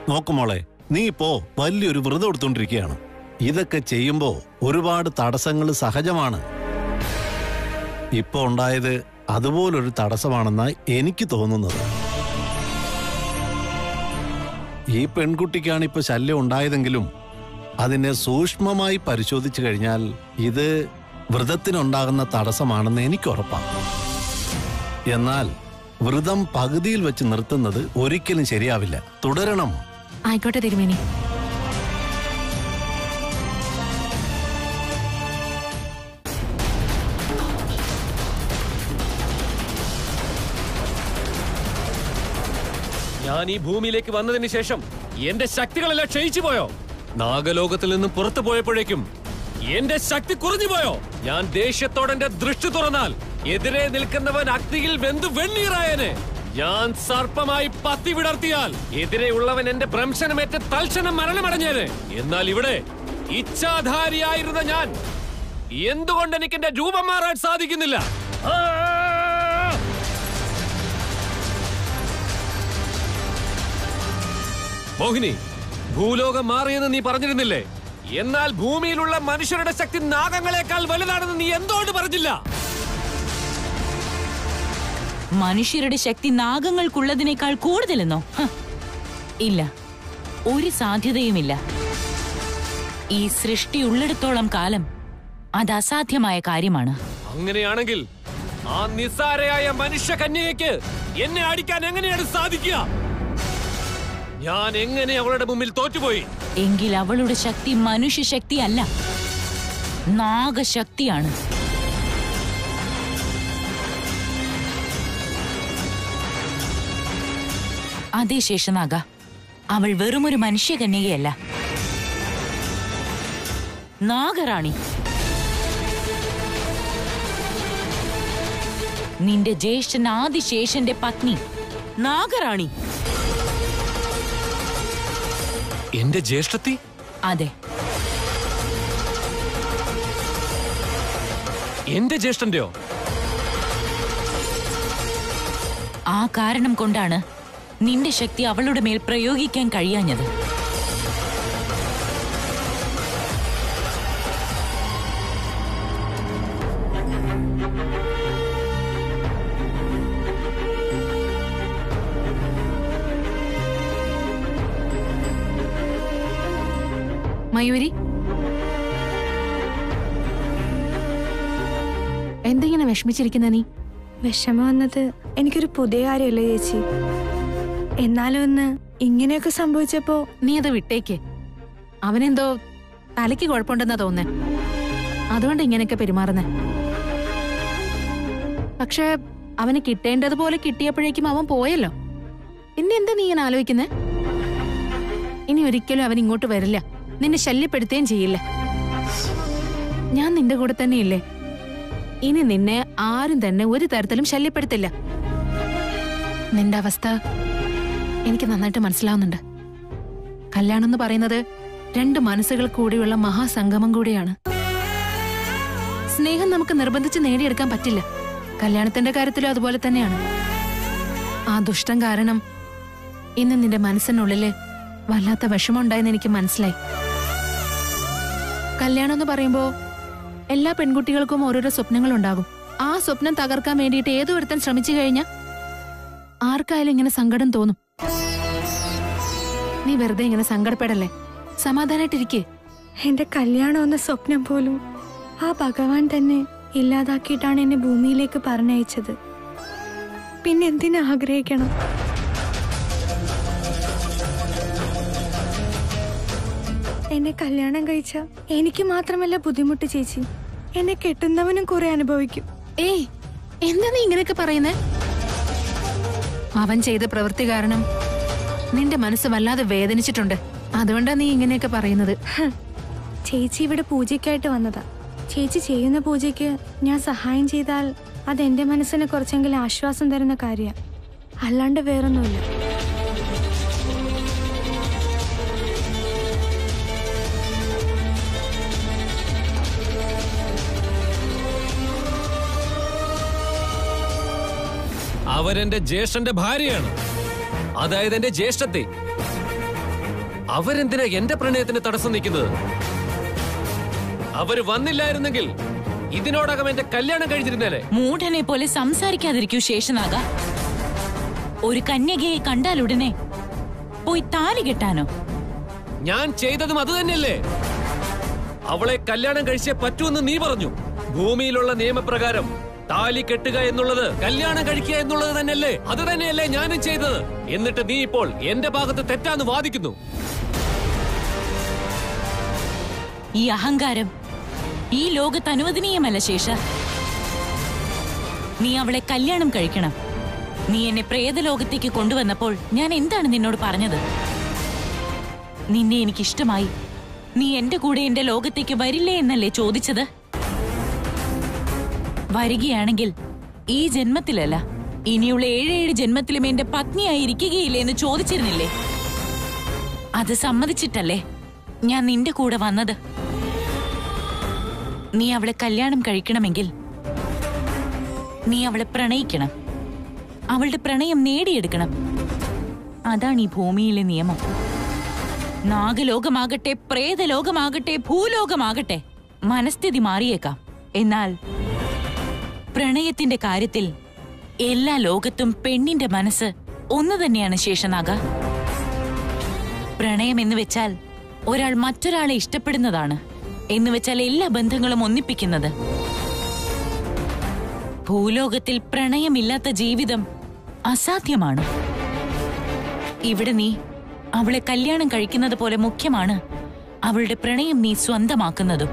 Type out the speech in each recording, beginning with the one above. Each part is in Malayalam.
നോക്കുമോളെ നീ ഇപ്പോ വലിയൊരു വ്രതം എടുത്തോണ്ടിരിക്കുകയാണ് ഇതൊക്കെ ചെയ്യുമ്പോ ഒരുപാട് തടസ്സങ്ങൾ സഹജമാണ് ഇപ്പൊ ഉണ്ടായത് അതുപോലൊരു തടസ്സമാണെന്നാ എനിക്ക് തോന്നുന്നത് ഈ പെൺകുട്ടിക്കാണ് ഇപ്പൊ ശല്യം ഉണ്ടായതെങ്കിലും അതിനെ സൂക്ഷ്മമായി പരിശോധിച്ചു കഴിഞ്ഞാൽ ഇത് വ്രതത്തിനുണ്ടാകുന്ന തടസ്സമാണെന്ന് എനിക്ക് ഉറപ്പാണ് എന്നാൽ വ്രതം പകുതിയിൽ വെച്ച് നിർത്തുന്നത് ഒരിക്കലും ശരിയാവില്ല തുടരണം ആയിക്കോട്ടെ തിരുമേനി ഞാൻ ഈ ഭൂമിയിലേക്ക് വന്നതിന് ശേഷം എന്റെ ശക്തികളെല്ലാം ക്ഷയിച്ചു പോയോ നാഗലോകത്തിൽ നിന്നും പുറത്തു പോയപ്പോഴേക്കും എന്റെ ശക്തി കുറഞ്ഞു പോയോ ഞാൻ ദേഷ്യത്തോടെ എന്റെ ദൃഷ്ടി തുറന്നാൽ എതിരെ നിൽക്കുന്നവൻ അഗ്നിയിൽ വെന്തു വെണ്ണീറായന് ഞാൻ സർപ്പമായി പത്തി വിടർത്തിയാൽ എതിരെ ഉള്ളവൻ എന്റെ ഭ്രംശനമേറ്റ് തൽക്ഷണം മരണമടഞ്ഞേന് എന്നാൽ ഇവിടെ ഇച്ഛാധാരിയായിരുന്ന ഞാൻ എന്തുകൊണ്ട് എനിക്ക് എന്റെ രൂപം മാറാൻ സാധിക്കുന്നില്ല ആ! മോഹിനി ഭൂലോകം മാറിയെന്ന് നീ പറഞ്ഞിരുന്നില്ലേ എന്നാൽ ഭൂമിയിലുള്ള മനുഷ്യരുടെ ശക്തി നാഗങ്ങളെക്കാൾ വലുതാണെന്ന് നീ എന്തുകൊണ്ട് പറഞ്ഞില്ല മനുഷ്യരുടെ ശക്തി നാഗങ്ങൾക്കുള്ളതിനേക്കാൾ കൂടുതലെന്നോ ഹ, ഇല്ല ഒരു സാധ്യതയുമില്ല ഈ സൃഷ്ടി ഉള്ളിടത്തോളം കാലം അത് അസാധ്യമായ കാര്യമാണ് അങ്ങനെയാണെങ്കിൽ ആ നിസ്സാരയായ മനുഷ്യ കന്യകയ്ക്ക് എന്നെ അടിക്കാൻ എങ്ങനെയാണ് സാധിക്കുക ഞാൻ എങ്ങനെ അവളുടെ മുമ്പിൽ തോറ്റുപോയി എങ്കിൽ അവളുടെ ശക്തി മനുഷ്യ ശക്തിയല്ല നാഗശക്തിയാണ് അതേ ശേഷനാഗ അവൾ വെറുമൊരു മനുഷ്യകന്യകയല്ല നാഗറാണി നിന്റെ ജ്യേഷ്ഠൻ ആദിശേഷന്റെ പത്നി നാഗറാണി എന്റെ ജ്യേഷ്ഠത്തി അതെ എന്റെ ജ്യേഷ്ഠന്റെയോ ആ കാരണം കൊണ്ടാണ് നിന്റെ ശക്തി അവളുടെ മേൽ പ്രയോഗിക്കാൻ കഴിയാഞ്ഞത് മയൂരി എന്തിങ്ങനെ വിഷമിച്ചിരിക്കുന്ന നീ വിഷമം വന്നത് എനിക്കൊരു പുതിയ കാര്യമല്ലേ ചേച്ചി എന്നാലും ഒന്ന് ഇങ്ങനെയൊക്കെ സംഭവിച്ചപ്പോ നീ അത് വിട്ടേക്ക് അവനെന്തോ തലയ്ക്ക് കുഴപ്പമുണ്ടെന്നാ തോന്നേ അതുകൊണ്ട് ഇങ്ങനെയൊക്കെ പെരുമാറുന്നേ പക്ഷേ അവന് കിട്ടേണ്ടതുപോലെ കിട്ടിയപ്പോഴേക്കും അവൻ പോയല്ലോ പിന്നെ എന്താ നീ ഇങ്ങനെ ആലോചിക്കുന്നേ ഇനി ഒരിക്കലും അവൻ ഇങ്ങോട്ട് വരില്ല നിന്നെ ശല്യപ്പെടുത്തുകയും ചെയ്യില്ല ഞാൻ നിന്റെ കൂടെ തന്നെയില്ലേ ഇനി നിന്നെ ആരും തന്നെ ഒരു തരത്തിലും ശല്യപ്പെടുത്തില്ല നിന്റെ അവസ്ഥ എനിക്ക് നന്നായിട്ട് മനസ്സിലാവുന്നുണ്ട് കല്യാണം എന്ന് പറയുന്നത് രണ്ട് മനസ്സുകൾ കൂടിയുള്ള മഹാസംഗമം കൂടിയാണ് സ്നേഹം നമുക്ക് നിർബന്ധിച്ച് നേടിയെടുക്കാൻ പറ്റില്ല കല്യാണത്തിന്റെ കാര്യത്തിലും അതുപോലെ തന്നെയാണ് ആ ദുഷ്ടം കാരണം ഇന്ന് നിന്റെ മനസ്സിനുള്ളില് വല്ലാത്ത വിഷമമുണ്ടായെന്ന് എനിക്ക് മനസ്സിലായി കല്യാണം എന്ന് പറയുമ്പോ എല്ലാ പെൺകുട്ടികൾക്കും ഓരോരോ സ്വപ്നങ്ങളുണ്ടാകും ആ സ്വപ്നം തകർക്കാൻ വേണ്ടിയിട്ട് ഏതൊരുത്തൻ ശ്രമിച്ചു കഴിഞ്ഞാ ആർക്കായാലും ഇങ്ങനെ സങ്കടം തോന്നും നീ വെറുതെ ഇങ്ങനെ സങ്കടപ്പെടല്ലേ സമാധാനായിട്ടിരിക്കേ എന്റെ കല്യാണം എന്ന സ്വപ്നം പോലും ആ ഭഗവാൻ തന്നെ ഇല്ലാതാക്കിയിട്ടാണ് എന്നെ ഭൂമിയിലേക്ക് പറഞ്ഞയച്ചത് പിന്നെ എന്തിനു ആഗ്രഹിക്കണം എന്നെ കല്യാണം കഴിച്ച എനിക്ക് മാത്രമല്ല ബുദ്ധിമുട്ട് ചേച്ചി എന്നെ കെട്ടുന്നവനും കുറെ അനുഭവിക്കും ഏയ് എന്താ നീ ഇങ്ങനെയൊക്കെ പറയുന്നേ അവൻ ചെയ്ത പ്രവൃത്തി കാരണം നിന്റെ മനസ്സ് വല്ലാതെ വേദനിച്ചിട്ടുണ്ട് അതുകൊണ്ടാ നീ ഇങ്ങനെയൊക്കെ പറയുന്നത് ഹ്. ചേച്ചി ഇവിടെ പൂജയ്ക്കായിട്ട് വന്നതാ ചേച്ചി ചെയ്യുന്ന പൂജയ്ക്ക് ഞാൻ സഹായം ചെയ്താൽ അത് എന്റെ മനസ്സിന് കുറച്ചെങ്കിലും ആശ്വാസം തരുന്ന കാര്യ അല്ലാണ്ട് വേറൊന്നുമില്ല അവരെന്റെ ജ്യേഷ്ഠന്റെ ഭാര്യയാണ് അതായത് എന്റെ ജ്യേഷ്ഠത്തെ അവരെന്തിനാ എന്റെ പ്രണയത്തിന് തടസ്സം നിൽക്കുന്നത് അവര് വന്നില്ലായിരുന്നെങ്കിൽ ഇതിനോടകം എന്റെ കല്യാണം കഴിഞ്ഞിരുന്നേനെ മൂഢനെ പോലെ സംസാരിക്കാതിരിക്കൂ ശേഷനാഗ ഒരു കന്യകയെ കണ്ടാലുടനെ പോയി താലി കെട്ടാനോ ഞാൻ ചെയ്തതും അത് തന്നെയല്ലേ അവളെ കല്യാണം കഴിച്ചേ പറ്റൂന്ന് നീ പറഞ്ഞു ഭൂമിയിലുള്ള നിയമപ്രകാരം താലി കെട്ടുക എന്നുള്ളത് കല്യാണം കഴിക്കുക എന്നുള്ളത് തന്നെയല്ലേ അത് തന്നെയല്ലേ ഞാനും ചെയ്തത് എന്നിട്ട് നീ ഇപ്പോൾ എന്റെ ഭാഗത്ത് തെറ്റാന്ന് വാദിക്കുന്നു ഈ അഹങ്കാരം ഈ ലോകത്ത് അനുവദനീയമല്ല ശേഷ നീ അവളെ കല്യാണം കഴിക്കണം നീ എന്നെ പ്രേതലോകത്തേക്ക് കൊണ്ടുവന്നപ്പോൾ ഞാൻ എന്താണ് നിന്നോട് പറഞ്ഞത് നിന്നെ എനിക്കിഷ്ടമായി നീ എന്റെ കൂടെ എന്റെ ലോകത്തേക്ക് വരില്ലേ എന്നല്ലേ ചോദിച്ചത് വരികയാണെങ്കിൽ ഈ ജന്മത്തിലല്ല ഇനിയുള്ള ഏഴേഴ് ജന്മത്തിലും എന്റെ പത്നിയായി ഇരിക്കുകയില്ലേ എന്ന് ചോദിച്ചിരുന്നില്ലേ അത് സമ്മതിച്ചിട്ടല്ലേ ഞാൻ നിന്റെ കൂടെ വന്നത് നീ അവളെ കല്യാണം കഴിക്കണമെങ്കിൽ നീ അവളെ പ്രണയിക്കണം അവളുടെ പ്രണയം നേടിയെടുക്കണം അതാണ് ഈ ഭൂമിയിലെ നിയമം നാഗലോകമാകട്ടെ പ്രേതലോകമാകട്ടെ ഭൂലോകമാകട്ടെ മനസ്ഥിതി മാറിയേക്കാം എന്നാൽ പ്രണയത്തിന്റെ കാര്യത്തിൽ എല്ലാ ലോകത്തും പെണ്ണിന്റെ മനസ്സ് ഒന്നു തന്നെയാണ് ശേഷനാഗ പ്രണയം എന്ന് വെച്ചാൽ ഒരാൾ മറ്റൊരാളെ ഇഷ്ടപ്പെടുന്നതാണ് എന്ന് വെച്ചാൽ എല്ലാ ബന്ധങ്ങളും ഒന്നിപ്പിക്കുന്നത് ഭൂലോകത്തിൽ പ്രണയമില്ലാത്ത ജീവിതം അസാധ്യമാണ് ഇവിടെ നീ അവളെ കല്യാണം കഴിക്കുന്നത് പോലെ മുഖ്യമാണ് അവളുടെ പ്രണയം നീ സ്വന്തമാക്കുന്നതും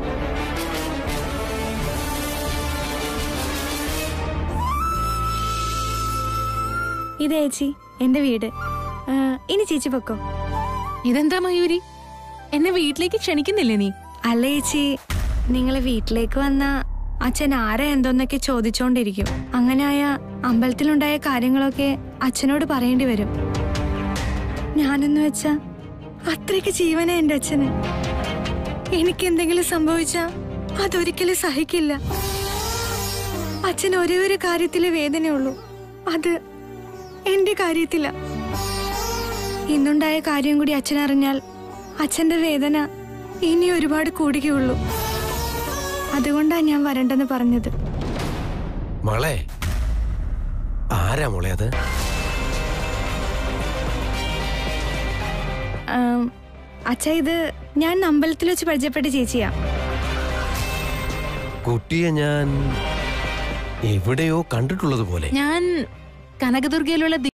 ഇത് ചേച്ചി എന്റെ വീട് ആ, ഇനി ചേച്ചി പൊക്കോ ഇതെന്താ മയൂരി എന്നെ വീട്ടിലേക്ക് ക്ഷണിക്കുന്നില്ലേ നീ അല്ല ചേച്ചി നിങ്ങളെ വീട്ടിലേക്ക് വന്ന അച്ഛൻ ആരാ എന്തോന്നൊക്കെ ചോദിച്ചോണ്ടിരിക്കും അങ്ങനായ അമ്പലത്തിലുണ്ടായ കാര്യങ്ങളൊക്കെ അച്ഛനോട് പറയേണ്ടി വരും ഞാനെന്ന് വെച്ചാ അത്രയ്ക്ക് ജീവന എന്റെ അച്ഛന് എനിക്ക് എന്തെങ്കിലും സംഭവിച്ചാ അതൊരിക്കലും സഹിക്കില്ല അച്ഛൻ ഒരേ ഒരു കാര്യത്തിലെ വേദനയുള്ളൂ അത് എന്റെ കാര്യത്തില ഇന്നുണ്ടായ കാര്യം കൂടി അച്ഛൻ അറിഞ്ഞാൽ അച്ഛന്റെ വേദന ഇനി ഒരുപാട് കൂടുകയുള്ളൂ അതുകൊണ്ടാ ഞാൻ വരണ്ടെന്ന് പറഞ്ഞത് മോളെ ആരാ മോളെ അത് ആം, അച്ഛാ ഇത് ഞാൻ അമ്പലത്തിൽ വെച്ച് പരിചയപ്പെട്ട ചേച്ചിയാ കുട്ടിയെ ഞാൻ എവിടെയോ കണ്ടിട്ടുള്ളത് പോലെ ഞാൻ കനകദുർഗയിലുള്ള